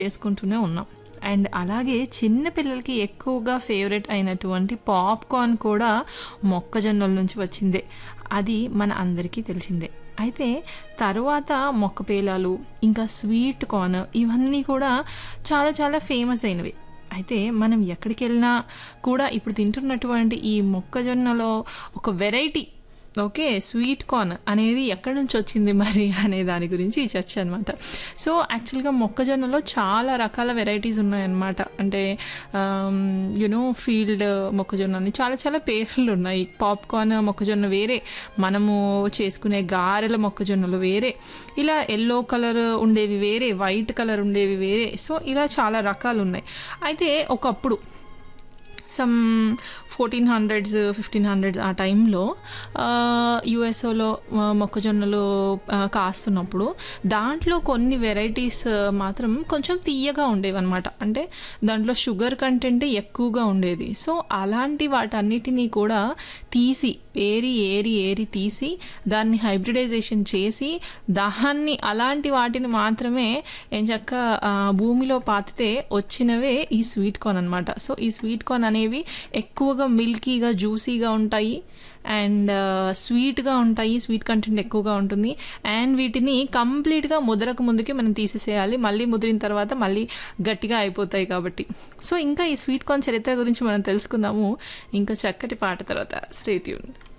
చేసుకుంటూనే ఉన్నాం అండ్ అలాగే చిన్న పిల్లలకి ఎక్కువగా ఫేవరెట్ అయినటువంటి పాప్కార్న్ కూడా మొక్కజొన్నల నుంచి వచ్చిందే అది మన అందరికీ తెలిసిందే అయితే తర్వాత మొక్కపేలాలు ఇంకా స్వీట్ కార్న్ ఇవన్నీ కూడా చాలా చాలా ఫేమస్ అయినవి అయితే మనం ఎక్కడికి వెళ్ళినా కూడా ఇప్పుడు తింటున్నటువంటి ఈ మొక్కజొన్నలో ఒక వెరైటీ ఓకే స్వీట్ కార్న్ అనేది ఎక్కడి నుంచి వచ్చింది మరి అనే దాని గురించి ఈ చర్చ అనమాట సో యాక్చువల్గా మొక్కజొన్నలో చాలా రకాల వెరైటీస్ ఉన్నాయన్నమాట అంటే యునో ఫీల్డ్ మొక్కజొన్న అని చాలా చాలా పేర్లు ఉన్నాయి పాప్కార్న్ మొక్కజొన్న వేరే మనము చేసుకునే గారెల మొక్కజొన్నలు వేరే ఇలా ఎల్లో కలర్ ఉండేవి వేరే వైట్ కలర్ ఉండేవి వేరే సో ఇలా చాలా రకాలు ఉన్నాయి అయితే ఒకప్పుడు some fourteen hundreds fifteen hundreds ఆ టైంలో యుఎస్ఓలో మొక్కజొన్నలు ఆ, కాస్తున్నప్పుడు దాంట్లో కొన్ని వెరైటీస్ మాత్రం కొంచెం తీయగా ఉండేవి అనమాట అంటే దాంట్లో షుగర్ కంటెంట్ ఎక్కువగా ఉండేది సో అలాంటి వాటన్నిటినీ కూడా తీసి ఏరి ఏరి ఏరి తీసి దాన్ని హైబ్రిడైజేషన్ చేసి దాన్ని అలాంటి వాటిని మాత్రమే ఏం చక్క ఆ, భూమిలో పాతితే వచ్చినవే ఈ స్వీట్ కార్న్ అనమాట సో ఈ స్వీట్ కార్న్ అనేవి ఎక్కువగా మిల్కీగా జ్యూసీగా ఉంటాయి అండ్ స్వీట్గా ఉంటాయి స్వీట్ కంటెంట్ ఎక్కువగా ఉంటుంది అండ్ వీటిని కంప్లీట్గా ముదరకు ముందుకి మనం తీసేసేయాలి మళ్ళీ ముదిరిన తర్వాత మళ్ళీ గట్టిగా అయిపోతాయి కాబట్టి సో ఇంకా ఈ స్వీట్ కార్న్ చరిత్ర గురించి మనం తెలుసుకుందాము ఇంకా చక్కటి పాట తర్వాత స్టేట్యూన్